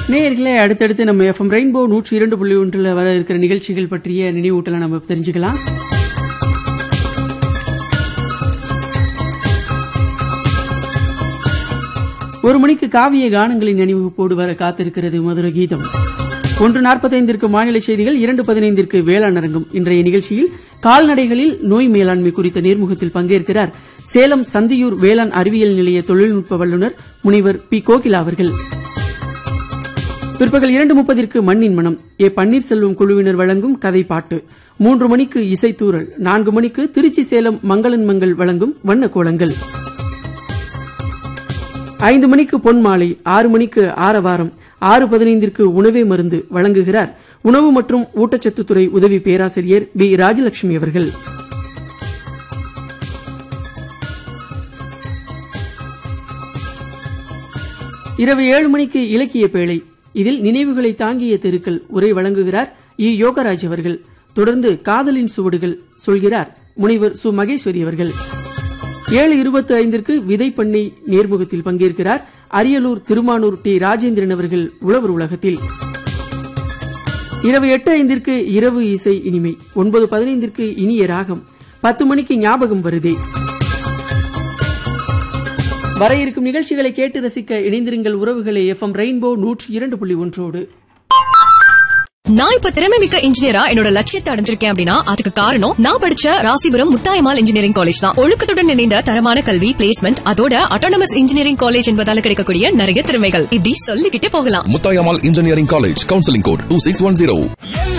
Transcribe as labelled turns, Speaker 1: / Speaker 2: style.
Speaker 1: நேயர்களே அடுத்தடுத்து நம்ம எஃப்எம் ரெயின்போ நூற்றி இரண்டு புள்ளி ஒன்றில் வர இருக்கிற நிகழ்ச்சிகள் பற்றிய நினைவூட்டலை நம்ம தெரிஞ்சுக்கலாம் ஒரு மணிக்கு காவிய கானங்களின் நினைவுப்போடு வர காத்திருக்கிறது மதுர கீதம் ஒன்று நாற்பத்தைந்திற்கு மாநில செய்திகள் இரண்டு பதினைந்திற்கு வேளாண் அரங்கம் இன்றைய நிகழ்ச்சியில் கால்நடைகளில் நோய் மேலாண்மை குறித்த நேர்முகத்தில் பங்கேற்கிறார் சேலம் சந்தியூர் வேளாண் அறிவியல் நிலைய தொழில்நுட்ப வல்லுநர் முனைவர் பி கோகிலா அவர்கள் பிற்பகல் இரண்டு முப்பதிற்கு மண்ணின் மனம் ஏ பன்னீர்செல்வம் குழுவினர் வழங்கும் கதை பாட்டு மூன்று மணிக்கு இசைத்தூரல் நான்கு மணிக்கு திருச்சி சேலம் மங்களன் மங்கள் வழங்கும் வண்ண கோலங்கள் ஐந்து மணிக்கு பொன் மாலை ஆறு மணிக்கு ஆரவாரம் ஆறு பதினைந்திற்கு உணவே மருந்து வழங்குகிறார் உணவு மற்றும் ஊட்டச்சத்துத்துறை உதவி பேராசிரியர் பி ராஜலட்சுமி அவர்கள் இரவு ஏழு மணிக்கு இலக்கிய பேழை இதில் நினைவுகளை தாங்கிய தெருக்கள் உரை வழங்குகிறார் இ யோகராஜ் அவர்கள் தொடர்ந்து காதலின் சுவடுகள் சொல்கிறார் முனைவர் சு மகேஸ்வரி அவர்கள் ஏழு இருபத்தி ஐந்திற்கு விதை பண்ணை நேர்முகத்தில் பங்கேற்கிறார் அரியலூர் திருமானூர் டி ராஜேந்திரன் அவர்கள் உழவர் உலகத்தில் இரவு எட்டு ஐந்திற்கு இரவு இசை இனிமை ஒன்பது பதினைந்திற்கு இனிய ராகம் பத்து மணிக்கு ஞாபகம் வருதே வர இருக்கும் நிகழ்ச்சிகளை கேட்டு ரசிக்க இணைந்திருங்கள் உறவுகளை எஃப்எம் ரெயின்போ நூற்றி இரண்டு புள்ளி ஒன்றோடு
Speaker 2: நான் இப்ப திறமை மிக்க இன்ஜினியரா என்னோட லட்சியத்தை அடைஞ்சிருக்கேன் அப்படின்னா அதுக்கு காரணம் நான் படிச்ச ராசிபுரம் முத்தாயமால் இன்ஜினியரிங் காலேஜ் தான் ஒழுக்கத்துடன் இணைந்த தரமான கல்வி பிளேஸ்மெண்ட் அதோட அட்டானமஸ் இன்ஜினியரிங் காலேஜ் என்பதால கிடைக்கக்கூடிய நிறைய திறமைகள் இப்படி சொல்லிக்கிட்டே போகலாம்
Speaker 3: Muthayammal engineering college counselling code two six one zero